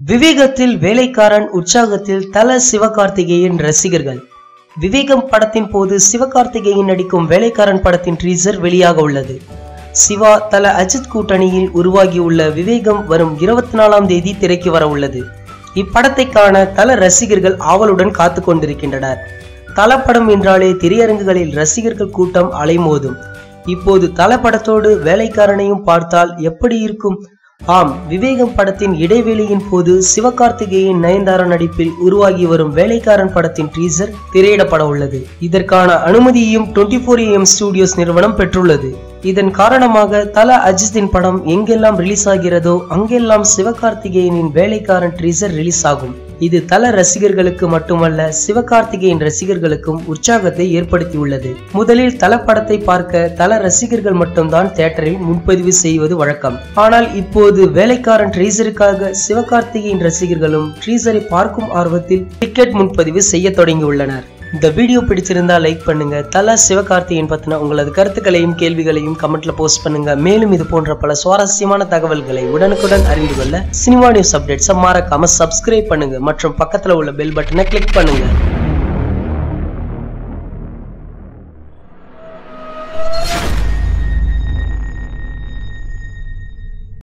விவேகத்தில் வேலைக்காரன் உற்சாகத்தில் தல சிவகார்த்திகேயன் ரசிகர்கள் விவேகம் படத்தின் போது சிவகார்த்திகேயன் நடிக்கும் வேலைக்காரன் படத்தின் ட்ரீசர் வெளியாக உள்ளது சிவா தல அஜித் கூட்டணியில் உருவாகியுள்ள விவேகம் வரும் இருபத்தி நாலாம் தேதி திரைக்கு வர உள்ளது இப்படத்தை காண தல ரசிகர்கள் ஆவலுடன் காத்து கொண்டிருக்கின்றனர் தல படம் என்றாலே திரையரங்குகளில் ரசிகர்கள் கூட்டம் அலைமோதும் இப்போது தல படத்தோடு வேலைக்காரனையும் பார்த்தால் எப்படி இருக்கும் ஆம் விவேகம் படத்தின் இடைவெளியின் போது சிவகார்த்திகேயன் நயன்தாரா நடிப்பில் உருவாகி வரும் வேலைக்காரன் படத்தின் டீசர் திரையிடப்பட உள்ளது இதற்கான அனுமதியையும் டுவெண்ட்டி ஃபோர் ஏஎம் ஸ்டுடியோஸ் நிறுவனம் பெற்றுள்ளது இதன் காரணமாக தல அஜித்தின் படம் எங்கெல்லாம் ரிலீஸ் ஆகிறதோ அங்கெல்லாம் சிவகார்த்திகேயனின் வேலைக்காரன் டீசர் ரிலீஸ் ஆகும் இது தல ரசிகர்களுக்கு மட்டுமல்ல சிவகார்த்திகேயன் ரசிகர்களுக்கும் உற்சாகத்தை ஏற்படுத்தியுள்ளது முதலில் தல படத்தை பார்க்க தல ரசிகர்கள் மட்டும்தான் தியேட்டரில் முன்பதிவு செய்வது வழக்கம் ஆனால் இப்போது வேலைக்காரன் ட்ரீசருக்காக சிவகார்த்திகேயன் ரசிகர்களும் ட்ரீசரை பார்க்கும் ஆர்வத்தில் டிக்கெட் முன்பதிவு செய்ய தொடங்கியுள்ளனர் இந்த வீடியோ பிடிச்சிருந்தா லைக் பண்ணுங்க தல சிவகார்த்திகேயன் பத்தின உங்களது கருத்துக்களையும் கேள்விகளையும் கமெண்ட்ல போஸ்ட் பண்ணுங்க மேலும் இது போன்ற பல சுவாரஸ்யமான தகவல்களை உடனுக்குடன் அறிந்து கொள்ள சினிமா நியூஸ் அப்டேட்ஸை மறக்காம சப்ஸ்கிரைப் பண்ணுங்க மற்றும் பக்கத்துல உள்ள பெல் பட்டனை கிளிக் பண்ணுங்க